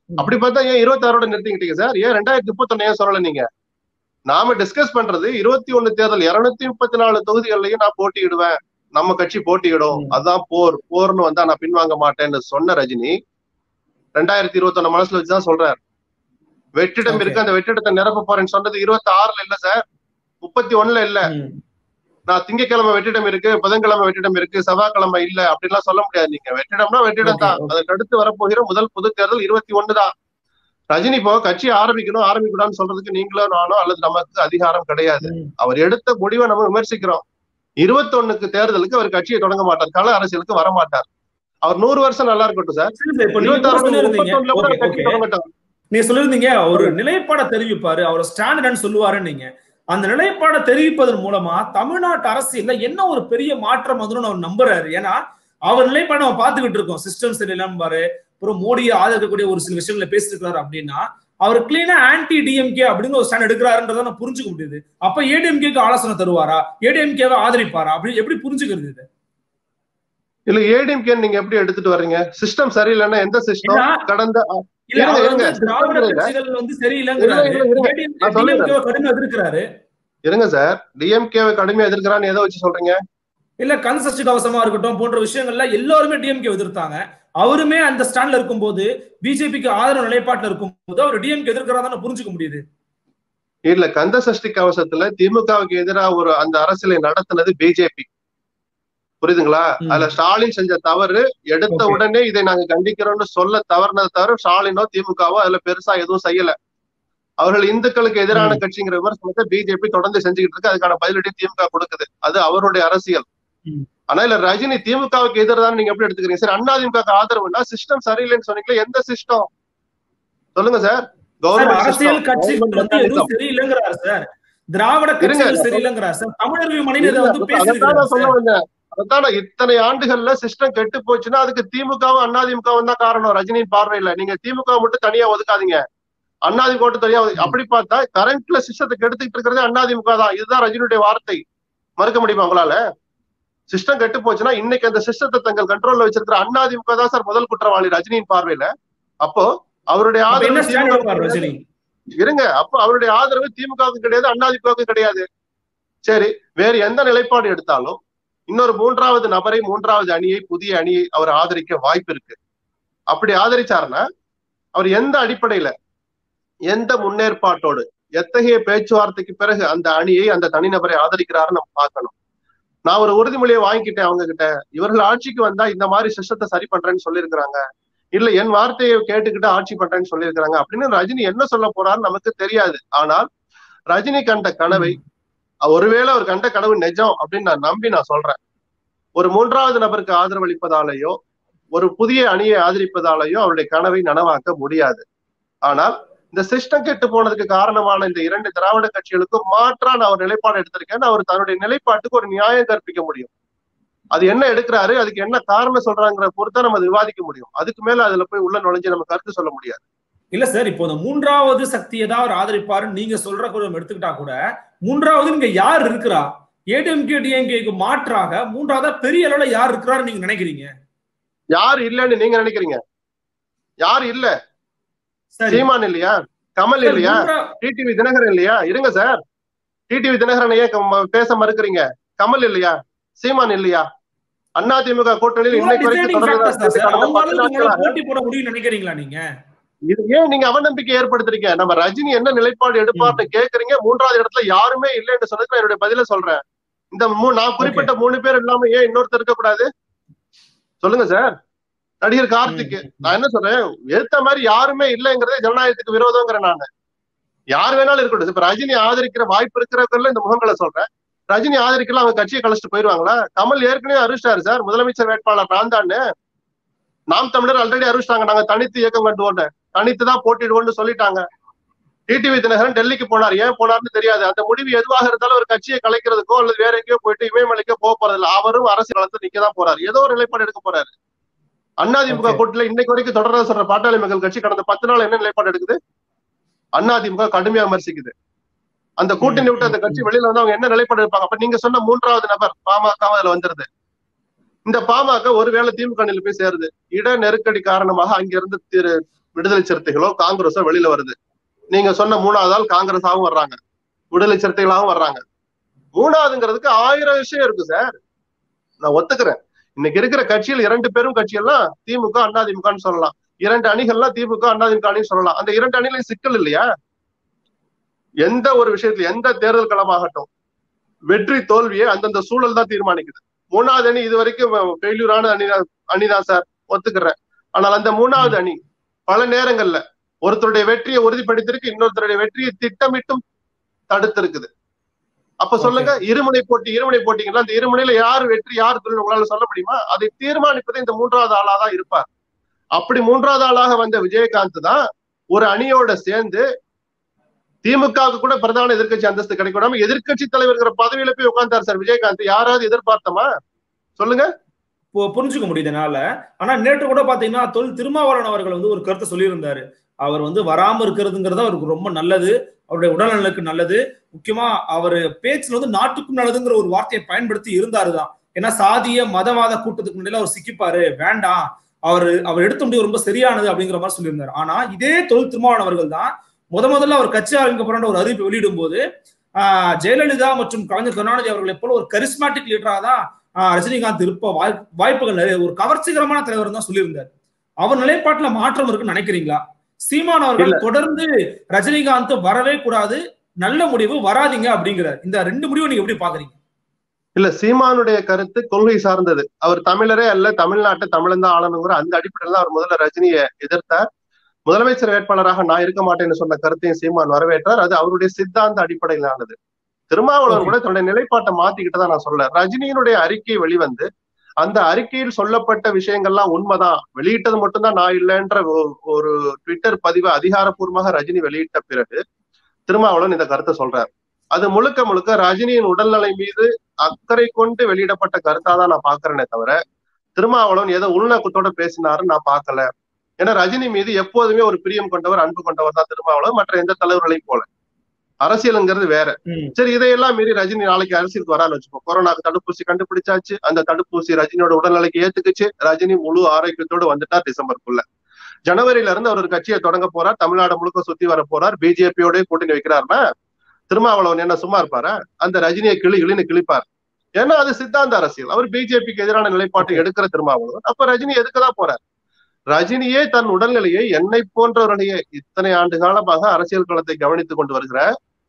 அப்படி பார்த்தா ஏன் இருபத்தி ஆறோட நிறுத்திக்கிட்டீங்க சார் ஏன் ரெண்டாயிரத்தி முப்பத்தொன்னு ஏன் சொல்லல நீங்க நாம டிஸ்கஸ் பண்றது இருபத்தி ஒண்ணு தேர்தல் இருநூத்தி முப்பத்தி நாலு தொகுதிகள்லயும் நான் போட்டியிடுவேன் நம்ம கட்சி போட்டியிடும் ம். அதான் போர் போர்னு வந்தா நான் பின்வாங்க மாட்டேன்னு சொன்ன ரஜினி ரெண்டாயிரத்தி இருபத்தி ஒண்ணு மனசுல வச்சுதான் சொல்றாரு வெற்றிடம் Okay. இருக்கு அந்த வெற்றிடத்தை நிரப்ப போறேன்னு சொன்னது இருபத்தி ஆறுல இல்ல சார் முப்பத்தி ஒண்ணுல இல்ல ம். நான் திங்கக்கிழமை வெற்றிடம் இருக்கு புதன்கிழமை வெற்றிடம் இருக்கு செவ்வாய்க்கிழமை இல்ல அப்படிலாம் சொல்ல முடியாது நீங்க வெற்றிடம்னா வெற்றிடம் Okay, தான் okay. அதற்கு அடுத்து வரப்போகிற முதல் பொது தேர்தல் இருபத்தி ஒண்ணு தான் ரஜினி இப்போ கட்சி ஆரம்பிக்கணும் ஆரம்பிக்கூடாதுன்னு சொல்றதுக்கு நீங்களோ நானோ அல்லது நமக்கு அதிகாரம் கிடையாது ம். அவர் எடுத்த முடிவை நம்ம விமர்சிக்கிறோம் இருபத்தொன்னுக்கு தேர்தலுக்கு அவர் கட்சியை தொடங்க மாட்டார் கள அரசியலுக்கு வர மாட்டார் அவர் நூறு வருஷம் நல்லா இருக்கட்டும் சார் சரி சார், இப்ப நீங்க கூட இருபத்தாறு சொல்லியிருந்தீங்க. முப்பத்தொன்னுல கூட Okay, கட்சி okay. தொடங்கட்டும் நீங்க சொல்லிருந்தீங்க ஒரு நிலைப்பாட தெரிவிப்பாரு அவர் ஸ்டாண்டர்ட் சொல்லுவாரு நீங்க அந்த நிலைப்பாட தெரிவிப்பதன் மூலமா தமிழ்நாட்டு அரசியல்ல என்ன ஒரு பெரிய மாற்றம் வந்துடும் அவர் நம்புறாரு ஏன்னா அவர் நிலைப்பாடு நம்ம பாத்துக்கிட்டு இருக்கோம் சிஸ்டம் சரியில்லாம அப்புறம் மோடியை ஆதரிக்கக்கூடிய ஒரு சில விஷயங்களை பேசிருக்காரு அப்படின்னா அவர் கிளீனா ஆன்டி டிஎம்கே அப்படின்னு ஒரு ஸ்டாண்ட் எடுக்கிறாருன்றத நான் புரிஞ்சுக்க முடியுது அப்ப ஏடிஎம்கேக்கு ஆலோசனை தருவாரா ஏடிஎம்கேவை ஆதரிப்பாரா அப்படி எப்படி புரிஞ்சுக்கிறது இது இல்ல ஏடிஎம்கே நீங்க எப்படி எடுத்துட்டு வர்றீங்க சிஸ்டம் சரியில்லைன்னா எந்த சிஸ்டம் ஏன்னா, கடந்த இல்ல இருங்க, அவர் இருங்க. வந்து திராவிட இல்ல. கட்சிகள் வந்து சரியில்லைங்கிறாரு இருங்க, இருங்க. ADMK நான் சொல்லிடுறேன். DMK வை கடுமையா எதிர்க்கிறாரு இருங்க சார் டிஎம்கேவை கடுமையா எதிர்க்கிறான்னு எதை வச்சு சொல்றீங்க இல்ல கண் சஷ்டி கவசமா இருக்கட்டும் போன்ற விஷயங்கள்ல எல்லாருமே டிஎம்கே எதிர்த்தாங்க அவருமே அந்த ஸ்டாண்ட்ல இருக்கும்போது பிஜேபிக்கு ஆதரவு நிலைப்பாட்டுல இருக்கும்போது அவர் டிஎம்கே எதிர்க்கிறான்னு புரிஞ்சுக்க முடியுது இல்ல கந்த சஷ்டி கவசத்துல திமுகவுக்கு எதிராக ஒரு அந்த அரசியலை நடத்தினது பிஜேபி புரியுதுங்களா ம். அதுல ஸ்டாலின் செஞ்ச தவறு எடுத்த Okay. உடனே இதை நாங்க கண்டிக்கிறோம்னு சொல்ல தவறுனது தவிர ஸ்டாலினோ திமுகவோ அதுல பெருசா எதுவும் செய்யல அவர்கள் இந்துக்களுக்கு எதிரான ம். கட்சிங்கிற விமர்சனத்தை பிஜேபி தொடர்ந்து செஞ்சுக்கிட்டு இருக்கு அதுக்கான பதிலடி திமுக கொடுக்குது அது அவருடைய அரசியல் ம். ஆனா இல்ல ரஜினி திமுகவுக்கு எதிரான நீங்க எப்படி எடுத்துக்கிறீங்க சரி அண்ணா திமுக ஆதரவுன்னா சிஸ்டம் சரியில்லைன்னு சொன்னீங்களே எந்த சிஸ்டம் சொல்லுங்க சார் சார், கவர்மெண்ட் அரசியல் கட்சிகள் வந்து எதுவும் சரியில்லைங்கிறாரு சார் திராவிட இருங்க. கட்சிகள் சரியில்லைங்கிறார் சார் தமிழர்கள் மனித இதை வந்து அதைத்தான் பேசிருக்கிறார் நான் சொல்ல வந்தேன் அதான் நான் இத்தனை ஆண்டுகள்ல சிஸ்டம் கெட்டு போச்சுன்னா அதுக்கு திமுகவும் அண்ணா திமுகவும் தான் காரணம் ரஜினியின் பார்வையில நீங்க திமுக மட்டும் தனியா ஒதுக்காதீங்க அண்ணா திமுக மட்டும் தனியா ஒதுக்கு- அப்படி பார்த்தா கரண்ட்ல சிஸ்டத்தை கெடுத்துக்கிட்டு இருக்கிறதே அண்ணா திமுக தான் இதுதான் ரஜினியுடைய வார்த்தை மறுக்க முடியுமா உங்களால சிஸ்டம் கெட்டு போச்சுன்னா இன்னைக்கு அந்த சிஸ்டத்தை தங்கள் கண்ட்ரோல்ல வச்சிருக்கிற அண்ணா திமுக தான் சார் முதல் குற்றவாளி ரஜினியின் பார்வையில அப்போ அவருடைய அப்ப என்ன ஆதரவு ஸ்டாண்ட் எடுப்பார் திமுக ரஜினி இருங்க அப்ப அவருடைய ஆதரவு திமுகவுக்கு கிடையாது அதிமுகவுக்கு கிடையாது சரி வேறு எந்த நிலைப்பாடு எடுத்தாலும் இன்னொரு மூன்றாவது நபரை மூன்றாவது அணியை புதிய அணியை அவர் ஆதரிக்க வாய்ப்பு இருக்கு அப்படி ஆதரிச்சாருன்னா அவர் எந்த அடிப்படையில எந்த முன்னேற்பாட்டோடு எத்தகைய பேச்சுவார்த்தைக்கு பிறகு அந்த அணியை அந்த தனிநபரை ஆதரிக்கிறாரு நம்ம பார்க்கணும் நான் ஒரு உறுதிமொழியை வாங்கிக்கிட்டேன் அவங்க கிட்ட இவர்கள் ஆட்சிக்கு வந்தா இந்த மாதிரி சிஸ்டத்தை சரி பண்றேன்னு சொல்லியிருக்கிறாங்க இல்ல என் வார்த்தையை கேட்டுக்கிட்டு ஆட்சி பண்றேன்னு சொல்லியிருக்கிறாங்க அப்படின்னு ரஜினி என்ன சொல்ல போறாருன்னு நமக்கு தெரியாது ஆனால் ரஜினி கண்ட கனவை ஒருவேளை அவர் கண்ட கனவு நிஜம் அப்படின்னு நான் நம்பி நான் சொல்றேன் ஒரு மூன்றாவது நபருக்கு ஆதரவளிப்பதாலேயோ ஒரு புதிய அணியை ஆதரிப்பதாலேயோ அவருடைய கனவை நனவாக்க முடியாது ஆனால் இந்த சிஸ்டம் கெட்டு போனதுக்கு காரணமான இந்த இரண்டு திராவிட கட்சிகளுக்கும் மாற்றா நான் ஒரு நிலைப்பாடு எடுத்திருக்கேன் அவர் தன்னுடைய நிலைப்பாட்டுக்கு ஒரு நியாயம் கற்பிக்க முடியும் அது என்ன எடுக்கிறாரு அதுக்கு என்ன காரணம் சொல்றாங்கிற பொறுத்தா நம்ம அதை விவாதிக்க முடியும் அதுக்கு மேல அதுல போய் உள்ள நுழைஞ்சு நம்ம கருத்து சொல்ல முடியாது இல்ல சார் இப்போ இந்த மூன்றாவது சக்தியை தான் அவர் ஆதரிப்பாருன்னு நீங்க சொல்ற கூட நம்ம எடுத்துக்கிட்டா கூட மூன்றாவது இங்க யார் இருக்கிறா ஏடிஎம்கே டிஎம்கேக்கு மாற்றாக மூன்றாவதா பெரிய அளவுல யார் இருக்கிறாரு நீங்க நினைக்கிறீங்க யார் இல்லைன்னு நீங்க நினைக்கிறீங்க யார் இல்ல சரி சீமான் இல்லையா கமல் சார், இல்லையா மூன்றா- டிடிவி தினகரன் இல்லையா இருங்க சார் டிடிவி தினகரன் ஏன் கம்- பேச மறுக்கிறீங்க கமல் இல்லையா சீமான் இல்லையா அண்ணா திமுக கூட்டணியில் இவங்க இன்னைக்கு வரைக்கும் deciding factors தான் சார். தொடர்ந்து அவங்க பத்து அளவுக்கு நாட்களா உங்களால போட்டி போட முடியும்னு நினைக்கிறீங்களா நீங்க இது ஏன் நீங்க அவநம்பிக்கை ஏற்படுத்துறீங்க நம்ம ரஜினி என்ன நிலைப்பாடு எடுப்பார்னு கேக்குறீங்க மூன்றாவது இடத்துல யாருமே இல்லைன்னு சொன்னதுக்கு நான் என்னுடைய பதில சொல்றேன் இந்த மூ- நான் குறிப்பிட்ட மூணு பேர் இல்லாம ஏன் இன்னொருத்தர் இருக்க கூடாது சொல்லுங்க சார் நடிகர் கார்த்திக் நான் என்ன சொல்றேன் எடுத்த மாதிரி யாருமே இல்லைங்கிறதே ஜனநாயகத்துக்கு விரோதங்கிறேன் நான் யார் வேணாலும் இருக்கட்டும் இப்ப ரஜினி ஆதரிக்கிற வாய்ப்பு இருக்கிறவர்கள் இந்த முகங்களை சொல்றேன் ரஜினி ஆதரிக்கலாம் அவங்க கட்சியை கழிச்சிட்டு போயிருவாங்களா கமல் ஏற்கனவே அறிவிச்சிட்டாரு சார் முதலமைச்சர் வேட்பாளர் நான் தான்னு நாம் தமிழர் ஆல்ரெடி அறிவிச்சிட்டாங்க நாங்க தனித்து இயக்கம் கட்டுவோம் தனித்து தான் போட்டிடுவோம்னு சொல்லிட்டாங்க டிடிவி தினகரன் டெல்லிக்கு போனார் ஏன் போனார்னு தெரியாது அந்த முடிவு எதுவாக இருந்தாலும் ஒரு கட்சியை கலைக்கிறதுக்கோ அல்லது வேற எங்கேயோ போயிட்டு இமயமலைக்கோ போக போறதில்ல அவரும் அரசியல் களத்துல நிக்க தான் போறாரு ஏதோ ஒரு நிலைப்பாடு எடுக்க போறாரு அதிமுக Okay. கூட்டில இன்னைக்கு வரைக்கும் தொடர்றத சொல்ற பாட்டாளி மக்கள் கட்சி கடந்த பத்து நாள் என்ன நிலைப்பாடு எடுக்குது அதிமுக கடுமையா விமர்சிக்குது அந்த கூட்டணி விட்டு அந்த கட்சி வெளியில வந்து அவங்க என்ன நிலைப்பாடு எடுப்பாங்க அப்ப நீங்க சொன்ன மூன்றாவது நபர் பாமக அதுல வந்துருது இந்த பாமக ஒருவேளை திமுக அணியில் போய் சேருது இட நெருக்கடி காரணமாக அங்கிருந்து திரு விடுதலை சிறுத்தைகளோ காங்கிரஸோ வெளியில வருது நீங்க சொன்ன மூணாவது ஆள் காங்கிரஸாவும் வர்றாங்க விடுதலை சிறுத்தைகளாகவும் வர்றாங்க மூணாவதுங்கிறதுக்கு ஆயிரம் விஷயம் இருக்கு சார் நான் ஒத்துக்கிறேன் இன்னைக்கு இருக்கிற கட்சியில் இரண்டு பெரும் கட்சியெல்லாம் திமுக அதிமுகன்னு சொல்லலாம் இரண்டு அணிகள்லாம் திமுக அதிமுக அணின்னு சொல்லலாம் அந்த இரண்டு அணிலையும் சிக்கல் இல்லையா எந்த ஒரு விஷயத்துல எந்த தேர்தல் களமாகட்டும் வெற்றி தோல்வியை அந்தந்த சூழல் தான் தீர்மானிக்குது மூணாவது அணி இது வரைக்கும் ஃபெயில்யூரான அணி அணிதான் சார் ஒத்துக்கிறேன் ஆனால் அந்த மூணாவது அணி பல நேரங்கள்ல ஒருத்தருடைய வெற்றியை உறுதிப்படுத்திருக்கு இன்னொருத்தருடைய வெற்றியை திட்டமிட்டும் தடுத்திருக்குது அப்ப சொல்லுங்க இருமுனை போட்டி இருமுனை போட்டிங்களா அந்த இருமுனையில யார் வெற்றி யார் தோல்வி உங்களால சொல்ல முடியுமா அதை தீர்மானிப்பது இந்த மூன்றாவது ஆளா தான் இருப்பார் அப்படி மூன்றாவது ஆளாக வந்த விஜயகாந்த் தான் ஒரு அணியோட சேர்ந்து திமுகவுக்கு கூட பிரதான எதிர்கட்சி அந்தஸ்து கிடைக்கூடாம எதிர்கட்சி தலைவர்கிற பதவியில போய் உட்கார்ந்தார் சார் விஜயகாந்த் யாராவது எதிர்பார்த்தமா சொல்லுங்க புரிஞ்சுக்க முடியுதுனால ஆனா நேற்று கூட பாத்தீங்கன்னா தொல் திருமாவளவன் அவர்கள் வந்து ஒரு கருத்தை சொல்லியிருந்தாரு அவர் வந்து வராம இருக்கிறதுங்கிறது அவருக்கு ரொம்ப நல்லது அவருடைய உடல்நலனுக்கு நல்லது முக்கியமா அவர் பேச்சுல வந்து நாட்டுக்கும் நல்லதுங்கிற ஒரு வார்த்தையை பயன்படுத்தி இருந்தாருதான் ஏன்னா சாதிய மதவாத கூட்டத்துக்கு முன்னாடி அவர் சிக்கிப்பாரு வேண்டாம் அவர் அவர் எடுத்த முடிவு ரொம்ப சரியானது அப்படிங்கிற மாதிரி சொல்லியிருந்தாரு ஆனா இதே தொழில் திருமாவளவன் அவர்கள் தான் முத முதல்ல அவர் கட்சி ஆரம்பிக்க போற ஒரு அறிவிப்பு வெளியிடும் போது ஜெயலலிதா மற்றும் கலைஞர் கருணாநிதி அவர்களை போல ஒரு கரிஸ்மாட்டிக் லீடரா தான் ரஜினிகாந்த் இருப்ப வாய்ப்புகள் நிறைய ஒரு கவர்ச்சிகரமான தலைவர் தான் சொல்லியிருந்தார் அவர் நிலைப்பாட்டுல மாற்றம் இருக்குன்னு நினைக்கிறீங்களா சீமான் அவர்கள் தொடர்ந்து ரஜினிகாந்த் வரவே கூடாது நல்ல முடிவு வராதிங்க அப்படிங்கிறார் இந்த ரெண்டு முடிவு நீங்க எப்படி பாக்குறீங்க இல்ல சீமானுடைய கருத்து கொள்கை சார்ந்தது அவர் தமிழரே அல்ல தமிழ்நாட்டை தமிழன் தான் ஆளணுங்கிற அந்த அடிப்படையில் அவர் முதல்ல ரஜினியை எதிர்த்தார் முதலமைச்சர் வேட்பாளராக நான் இருக்க மாட்டேன்னு சொன்ன கருத்தையும் சீமான் வரவேற்றார் அது அவருடைய சித்தாந்த அடிப்படையிலானது திருமாவளவன் கூட தன்னுடைய நிலைப்பாட்டை மாத்திக்கிட்டு தான் நான் சொல்ல ரஜினியினுடைய அறிக்கை வெளிவந்து அந்த அறிக்கையில் சொல்லப்பட்ட விஷயங்கள்லாம் உண்மைதான் வெளியிட்டது மட்டும்தான் நான் இல்லைன்ற ஒரு ட்விட்டர் பதிவை அதிகாரப்பூர்வமாக ரஜினி வெளியிட்ட பிறகு திருமாவளவன் இந்த கருத்தை சொல்றார் அது முழுக்க முழுக்க ரஜினியின் உடல்நிலை மீது அக்கறை கொண்டு வெளியிடப்பட்ட கருத்தா தான் நான் பாக்குறேனே தவிர திருமாவளவன் ஏதோ உள்நோக்கத்தோட பேசினாருன்னு நான் பார்க்கல ஏன்னா ரஜினி மீது எப்போதுமே ஒரு பிரியம் கொண்டவர் அன்பு கொண்டவர் தான் திருமாவளவன் மற்ற எந்த தலைவர்களையும் போல அரசியலுங்கிறது வேற சரி இதையெல்லாம் மீறி ரஜினி நாளைக்கு அரசியலுக்கு வரான்னு வச்சுக்கோ கொரோனாக்கு தடுப்பூசி கண்டுபிடிச்சாச்சு அந்த தடுப்பூசி ரஜினியோட உடல்நிலைக்கு ஏத்துக்குச்சு ரஜினி முழு ஆரோக்கியத்தோடு வந்துட்டார் டிசம்பருக்குள்ள ஜனவரியில இருந்து அவர் ஒரு கட்சியை தொடங்க போறார் தமிழ்நாடு முழுக்க சுத்தி வர போறார் பிஜேபியோட கூட்டணி வைக்கிறாருன்னா திருமாவளவன் என்ன சும்மா இருப்பாரா அந்த ரஜினியை கிளி இழின்னு கிழிப்பார் ஏன்னா அது சித்தாந்த அரசியல் அவர் பிஜேபிக்கு எதிரான நிலைப்பாட்டை எடுக்கிற திருமாவளவன் அப்ப ரஜினி எதுக்குதான் போறார் ரஜினியே தன் உடல்நிலையை என்னை போன்றவர்களையே இத்தனை ஆண்டு காலமாக அரசியல் களத்தை கவனித்துக் கொண்டு வருகிற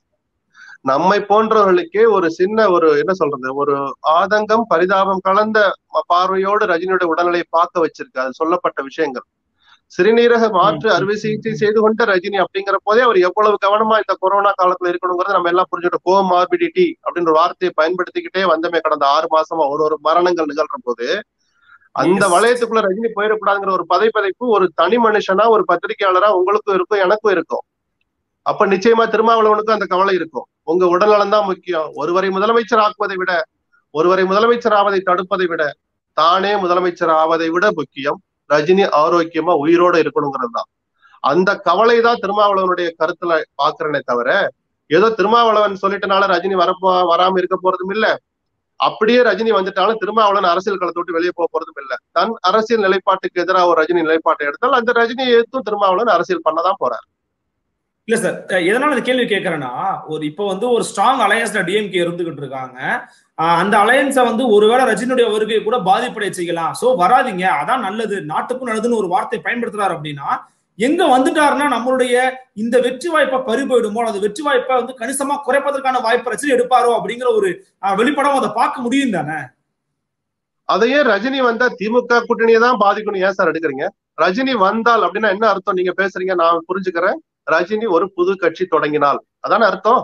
நம்மை போன்றவர்களுக்கே ஒரு சின்ன ஒரு என்ன சொல்றது ஒரு ஆதங்கம் பரிதாபம் கலந்த பார்வையோடு ரஜினியோட உடல்நிலையை பார்க்க வச்சிருக்கு அது சொல்லப்பட்ட விஷயங்கள் சிறுநீரக மாற்று அறுவை சிகிச்சை செய்து கொண்ட ரஜினி அப்படிங்கிற போதே அவர் எவ்வளவு கவனமா இந்த கொரோனா காலத்துல இருக்கணுங்கிறத நம்ம எல்லாம் புரிஞ்சுட்டோம் கோ மார்பிடிட்டி அப்படின்ற வார்த்தையை பயன்படுத்திக்கிட்டே வந்தமே கடந்த ஆறு மாசமா ஒரு ஒரு மரணங்கள் நிகழ்ற போது அந்த வளையத்துக்குள்ள ரஜினி போயிடக்கூடாதுங்கிற ஒரு பதைப்பதைப்பு ஒரு தனி மனுஷனா ஒரு பத்திரிகையாளரா உங்களுக்கும் இருக்கும் எனக்கும் இருக்கும் அப்ப நிச்சயமா திருமாவளவனுக்கும் அந்த கவலை இருக்கும் உங்க உடல்நலம் தான் முக்கியம் ஒருவரை முதலமைச்சர் ஆக்குவதை விட ஒருவரை முதலமைச்சர் ஆவதை தடுப்பதை விட தானே முதலமைச்சர் ஆவதை விட முக்கியம் ரஜினி ஆரோக்கியமா உயிரோட இருக்கணுங்கிறது தான் அந்த கவலை தான் திருமாவளவனுடைய கருத்துல பாக்குறேனே தவிர ஏதோ திருமாவளவன் சொல்லிட்டனால ரஜினி வரப்போ வராம இருக்க போறதும் இல்ல அப்படியே ரஜினி வந்துட்டாலும் திருமாவளவன் அரசியல் களத்தை விட்டு வெளியே போக போறதும் இல்ல தன் அரசியல் நிலைப்பாட்டுக்கு எதிராக ஒரு ரஜினி நிலைப்பாட்டை எடுத்தால் அந்த ரஜினியை எடுத்தும் திருமாவளவன் அரசியல் பண்ணதான் போறார் இல்ல சார் எதனால இந்த கேள்வி கேட்கறேன்னா ஒரு இப்ப வந்து ஒரு ஸ்ட்ராங் அலையன்ஸ்ல டிஎம்கே இருந்துகிட்டு இருக்காங்க அந்த அலையன்ஸை வந்து ஒருவேளை ரஜினியுடைய வருகை கூட பாதிப்படைய செய்யலாம் சோ வராதிங்க அதான் நல்லது நாட்டுக்கும் நல்லதுன்னு ஒரு வார்த்தை பயன்படுத்துறாரு அப்படின்னா எங்க வந்துட்டாருன்னா நம்மளுடைய இந்த வெற்றி வாய்ப்பை பறி போயிடுமோ அந்த வெற்றி வாய்ப்பை வந்து கணிசமா குறைப்பதற்கான வாய்ப்பை ரஜினி எடுப்பாரோ அப்படிங்கிற ஒரு வெளிப்படம் அதை பார்க்க முடியும் தானே அதையே ரஜினி வந்தா திமுக கூட்டணியை தான் பாதிக்கணும் ஏன் சார் எடுக்கிறீங்க ரஜினி வந்தால் அப்படின்னா என்ன அர்த்தம் நீங்க பேசுறீங்க நான் புரிஞ்சுக்கிறேன் ரஜினி ஒரு புது கட்சி தொடங்கினால் அதான அர்த்தம்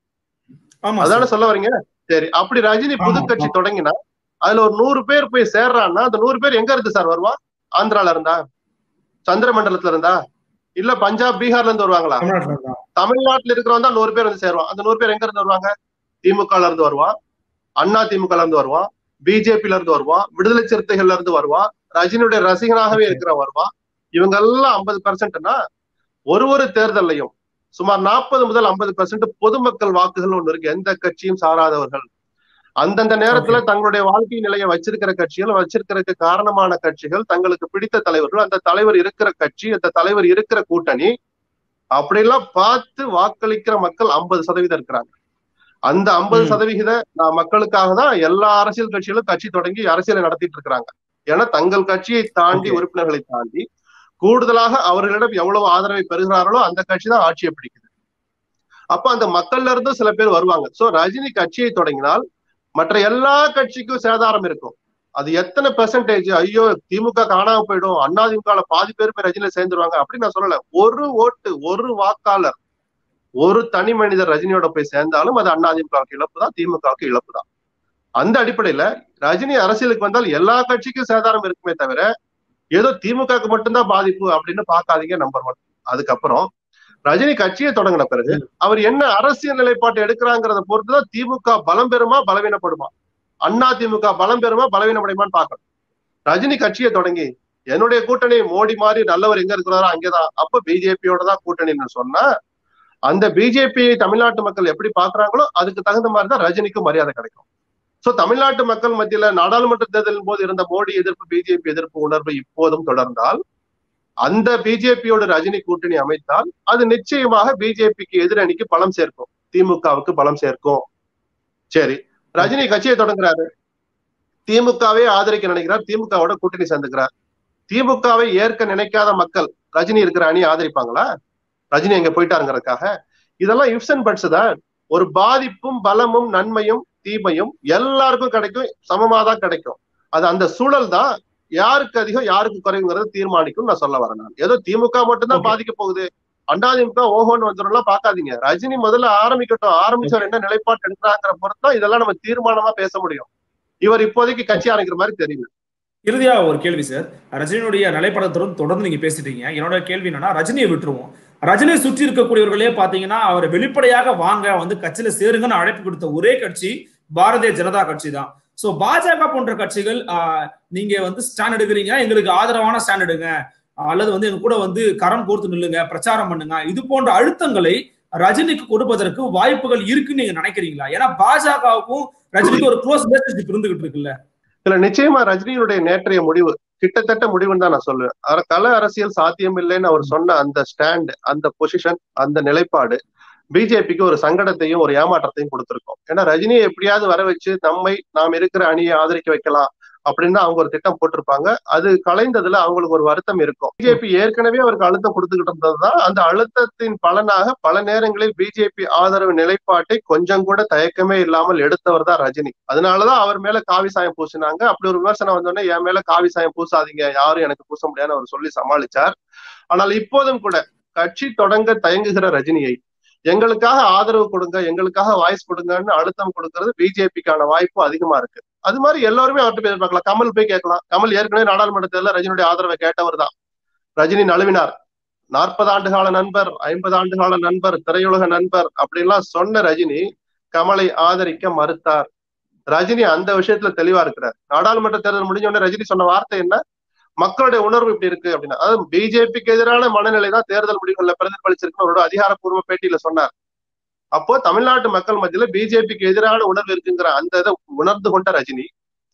அதான சொல்ல வரீங்க சரி அப்படி ரஜினி புது கட்சி தொடங்கினா அதுல ஒரு நூறு பேர் போய் சேர்றான்னா அந்த நூறு பேர் எங்க இருந்து சார் வருவான் ஆந்திரால இருந்தா சந்திரமண்டலத்துல இருந்தா இல்ல பஞ்சாப் பீகார்ல இருந்து வருவாங்களா தமிழ்நாட்டுல இருக்கிறவன் தான் நூறு பேர் வந்து சேருவான் அந்த நூறு பேர் எங்க இருந்து வருவாங்க திமுகல இருந்து வருவான் அண்ணா திமுக இருந்து வருவான் பிஜேபில இருந்து வருவான் விடுதலை சிறுத்தைகள்ல இருந்து வருவான் ரஜினியுடைய ரசிகனாகவே இருக்கிற வருவான் இவங்க எல்லாம் ஐம்பது பெர்சென்ட்னா ஒரு ஒரு தேர்தலையும் சுமார் நாற்பது முதல் ஐம்பது பெர்சென்ட் பொதுமக்கள் வாக்குகள் ஒன்று இருக்கு எந்த கட்சியும் சாராதவர்கள் அந்தந்த நேரத்துல தங்களுடைய வாழ்க்கை நிலையை வச்சிருக்கிற கட்சிகள் வச்சிருக்கிறதுக்கு காரணமான கட்சிகள் தங்களுக்கு பிடித்த தலைவர்கள் அந்த தலைவர் இருக்கிற கட்சி அந்த தலைவர் இருக்கிற கூட்டணி அப்படியெல்லாம் பார்த்து வாக்களிக்கிற மக்கள் ஐம்பது சதவீதம் இருக்கிறாங்க அந்த ஐம்பது ம். சதவிகித நான் மக்களுக்காக தான் எல்லா அரசியல் கட்சிகளும் கட்சி தொடங்கி அரசியலை நடத்திட்டு இருக்கிறாங்க ஏன்னா தங்கள் கட்சியை தாண்டி Okay. உறுப்பினர்களை தாண்டி கூடுதலாக அவர்களிடம் எவ்வளவு ஆதரவை பெறுகிறார்களோ அந்த கட்சி தான் ஆட்சியை பிடிக்குது அப்ப அந்த மக்கள்ல இருந்து சில பேர் வருவாங்க சோ ரஜினி கட்சியை தொடங்கினால் மற்ற எல்லா கட்சிக்கும் சேதாரம் இருக்கும் அது எத்தனை பெர்சன்டேஜ் ஐயோ திமுக காணாம போயிடும் அண்ணா திமுக பாதி பேர் போய் ரஜினியில சேர்ந்துருவாங்க அப்படின்னு நான் சொல்லல ஒரு ஓட்டு ஒரு வாக்காளர் ஒரு தனி மனிதர் ரஜினியோட போய் சேர்ந்தாலும் அது அண்ணா திமுகவுக்கு இழப்பு தான் திமுகவுக்கு இழப்பு தான் அந்த அடிப்படையில ரஜினி அரசியலுக்கு வந்தால் எல்லா கட்சிக்கும் சேதாரம் இருக்குமே தவிர ஏதோ திமுகவுக்கு மட்டும்தான் பாதிப்பு அப்படின்னு பார்க்காதீங்க நம்பர் ஒன் அதுக்கப்புறம் ரஜினி கட்சியை தொடங்கின பிறகு அவர் என்ன அரசியல் நிலைப்பாட்டை எடுக்கிறாங்கிறத பொறுத்துதான் திமுக பலம் பெறுமா பலவீனப்படுமா அண்ணா திமுக பலம் பெறுமா பலவீனமடைமான்னு பார்க்கணும் ரஜினி கட்சியை தொடங்கி என்னுடைய கூட்டணி மோடி மாதிரி நல்லவர் எங்க இருக்கிறாரோ அங்கேதான் அப்ப பிஜேபியோட தான் கூட்டணின்னு சொன்னா அந்த பிஜேபி தமிழ்நாட்டு மக்கள் எப்படி பாக்குறாங்களோ அதுக்கு தகுந்த மாதிரி தான் ரஜினிக்கு மரியாதை கிடைக்கும் சோ தமிழ்நாட்டு மக்கள் மத்தியில நாடாளுமன்ற தேர்தலின் போது இருந்த மோடி எதிர்ப்பு பிஜேபி எதிர்ப்பு உணர்வு இப்போதும் தொடர்ந்தால் அந்த பிஜேபியோட ரஜினி கூட்டணி அமைத்தால் அது நிச்சயமாக பிஜேபிக்கு எதிரணிக்கு பலம் சேர்க்கும் திமுகவுக்கு பலம் சேர்க்கும் சரி ரஜினி கட்சியை தொடங்குறாரு திமுகவே ஆதரிக்க நினைக்கிறார் திமுகவோட கூட்டணி சேர்ந்துக்கிறார் திமுகவை ஏற்க நினைக்காத மக்கள் ரஜினி இருக்கிற அணி ஆதரிப்பாங்களா ரஜினி எங்க போயிட்டாருங்கிறதுக்காக இதெல்லாம் இஃப்ஸ் அண்ட் பட்ஸ் தான் ஒரு பாதிப்பும் பலமும் நன்மையும் தீமையும் எல்லாருக்கும் கிடைக்கும் சமமாதான் கிடைக்கும் அது அந்த சூழல் தான் யாருக்கு அதிகம் யாருக்கு குறைவுங்கிறத தீர்மானிக்கும் நான் சொல்ல வரேன் நான் ஏதோ திமுக மட்டும்தான் Okay. பாதிக்க போகுது அண்ணாதிமுக ஓஹோன்னு வந்துடும் பாக்காதீங்க ரஜினி முதல்ல ஆரம்பிக்கட்டும் ஆரம்பிச்சவர் என்ன நிலைப்பாடு எடுக்கிறாங்கிற பொறுத்து தான் இதெல்லாம் நம்ம தீர்மானமா பேச முடியும் இவர் இப்போதைக்கு கட்சி ஆரம்பிக்கிற மாதிரி தெரியல இறுதியா ஒரு கேள்வி சார் ரஜினியுடைய நிலைப்படத்துடன் தொடர்ந்து நீங்க பேசிட்டீங்க என்னோட கேள்வி என்னன்னா ரஜினியை விட்டுருவோம் ரஜினியை சுற்றி இருக்கக்கூடியவர்களே பாத்தீங்கன்னா அவர் வெளிப்படையாக வாங்க வந்து கட்சியில சேருங்கன்னு அழைப்பு கொடுத்த ஒரே கட்சி பாரதிய ஜனதா கட்சி தான் சோ பாஜக போன்ற கட்சிகள் ஆஹ், நீங்க வந்து ஸ்டாண்ட் எடுக்கிறீங்க எங்களுக்கு ஆதரவான ஸ்டாண்ட் எடுங்க அல்லது வந்து எங்க கூட வந்து கரம் கோர்த்து நில்லுங்க பிரச்சாரம் பண்ணுங்க இது போன்ற அழுத்தங்களை ரஜினிக்கு கொடுப்பதற்கு வாய்ப்புகள் இருக்குன்னு நீங்க நினைக்கிறீங்களா ஏன்னா பாஜகவுக்கும் ரஜினிக்கு ஒரு க்ளோஸ் ரிலேஷன்ஷிப் இருந்துகிட்டு இருக்குல்ல இதுல நிச்சயமா ரஜினியுடைய நேற்றைய முடிவு கிட்டத்தட்ட முடிவுன்னு தான் நான் சொல்லுவேன் அர- கள அரசியல் சாத்தியம் இல்லைன்னு அவர் சொன்ன அந்த ஸ்டாண்ட் அந்த பொசிஷன் அந்த நிலைப்பாடு பிஜேபிக்கு ஒரு சங்கடத்தையும் ஒரு ஏமாற்றத்தையும் கொடுத்திருக்கும் ஏன்னா ரஜினியை எப்படியாவது வர வச்சு நம்மை நாம் இருக்கிற அணியை ஆதரிக்க வைக்கலாம் அப்படின்னு தான் அவங்க ஒரு திட்டம் போட்டிருப்பாங்க அது கலைந்ததுல அவங்களுக்கு ஒரு வருத்தம் இருக்கும் பிஜேபி ஏற்கனவே அவருக்கு அழுத்தம் கொடுத்துக்கிட்டு இருந்ததுதான் அந்த அழுத்தத்தின் பலனாக பல நேரங்களில் பிஜேபி ஆதரவு நிலைப்பாட்டை கொஞ்சம் கூட தயக்கமே இல்லாமல் எடுத்தவர் தான் ரஜினி அதனாலதான் அவர் மேல காவி சாயம் பூசினாங்க அப்படி ஒரு விமர்சனம் வந்தோடனே என் மேல காவி சாயம் பூசாதீங்க யாரும் எனக்கு பூச முடியாதுன்னு அவர் சொல்லி சமாளிச்சார் ஆனால் இப்போதும் கூட கட்சி தொடங்க தயங்குகிற ரஜினியை எங்களுக்காக ஆதரவு கொடுங்க எங்களுக்காக வாய்ஸ் கொடுங்கன்னு அழுத்தம் கொடுக்கறது பிஜேபிக்கான வாய்ப்பு அதிகமா இருக்கு அது மாதிரி எல்லாருமே அவர்கிட்ட போய் எதிர்பார்க்கலாம் கமல் போய் கேட்கலாம் கமல் ஏற்கனவே நாடாளுமன்ற தேர்தலில் ரஜினியுடைய ஆதரவை கேட்டவர் தான் ரஜினி நழுவினார் நாற்பது ஆண்டு கால நண்பர் ஐம்பது ஆண்டு கால நண்பர் திரையுலக நண்பர் அப்படின்லாம் சொன்ன ரஜினி கமலை ஆதரிக்க மறுத்தார் ரஜினி அந்த விஷயத்துல தெளிவா இருக்கிறார் நாடாளுமன்ற தேர்தல் முடிஞ்ச உடனே ரஜினி சொன்ன வார்த்தை என்ன மக்களுடைய உணர்வு இப்படி இருக்கு அப்படின்னா அதாவது பிஜேபிக்கு எதிரான மனநிலை தான் தேர்தல் முடிவுகள்ல பிரதிபலிச்சிருக்குன்னு அவரோட அதிகாரப்பூர்வ பேட்டியில சொன்னார் அப்போ தமிழ்நாட்டு மக்கள் மத்தியில பிஜேபிக்கு எதிரான உணர்வு இருக்குங்கிற அந்த இதை உணர்ந்து கொண்ட ரஜினி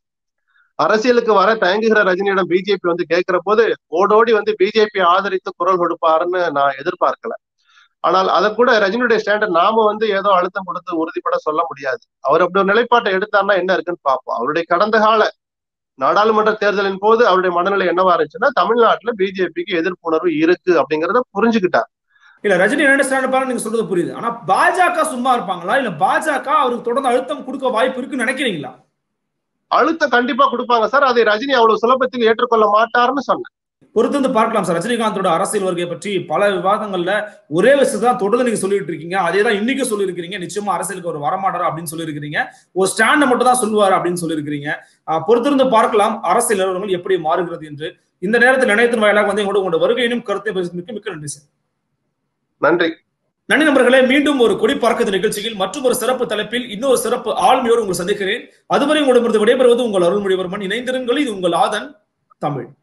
அரசியலுக்கு வர தயங்குகிற ரஜினியிடம் பிஜேபி வந்து கேட்கிற போது ஓடோடி வந்து பிஜேபி ஆதரித்து குரல் கொடுப்பாருன்னு நான் எதிர்பார்க்கல ஆனால் அதை கூட ரஜினியுடைய ஸ்டாண்டர்ட் நாம வந்து ஏதோ அழுத்தம் கொடுத்து உறுதிப்பட சொல்ல முடியாது அவர் அப்படி ஒரு நிலைப்பாட்டை எடுத்தாருன்னா என்ன இருக்குன்னு பார்ப்போம் அவருடைய கடந்த கால நாடாளுமன்ற தேர்தலின் போது அவருடைய மனநிலை என்னவா இருந்துச்சுன்னா தமிழ்நாட்டுல பிஜேபிக்கு எதிர்ப்பு உணர்வு இருக்கு அப்படிங்கறத புரிஞ்சுக்கிட்டார் இல்ல ரஜினி என்ன ஸ்டாண்ட் பாருங்க நீங்க சொல்றது புரியுது ஆனா பாஜக சும்மா இருப்பாங்களா இல்ல பாஜக அவருக்கு தொடர்ந்து அழுத்தம் கொடுக்க வாய்ப்பு இருக்குன்னு நினைக்கிறீங்களா அழுத்தம் கண்டிப்பா கொடுப்பாங்க சார் அதை ரஜினி அவ்வளவு சுலபத்தில் ஏற்றுக்கொள்ள மாட்டாருன்னு சொன்னேன் பொறுத்திருந்து பார்க்கலாம் சார் ரஜினிகாந்தோட அரசியல் வருகை பற்றி பல விவாதங்கள்ல ஒரே விஷயம் தான் தொடர்ந்து நீங்க சொல்லிட்டு இருக்கீங்க அதே தான் இன்னைக்கு சொல்லியிருக்கிறீங்க நிச்சயமா அரசியலுக்கு ஒரு வரமாட்டார் அப்படின்னு சொல்லியிருக்கிறீங்க ஒரு ஸ்டாண்டை மட்டும் தான் சொல்லுவார் அப்படின்னு சொல்லியிருக்கிறீங்க ஆஹ் பொறுத்திருந்து பார்க்கலாம் அரசியல் நிலவரங்கள் எப்படி மாறுகிறது என்று இந்த நேரத்தில் நினைத்தின் வாயிலாக வந்து எங்களோட உங்களோட வருகையினும் கருத்தை பேசுவதற்கு மிக்க நன்றி சார் நன்றி நன்றி நண்பர்களே மீண்டும் ஒரு கொடி பார்க்கது நிகழ்ச்சியில் மற்றும் ஒரு சிறப்பு தலைப்பில் இன்னொரு சிறப்பு ஆளுமையோடு உங்களை சந்திக்கிறேன் அதுவரை உங்களிடமிருந்து விடைபெறுவது உங்கள் அருள்மொழிவர்மன் இணைந்திருங்கள் இது உங்கள் ஆதன் தமிழ்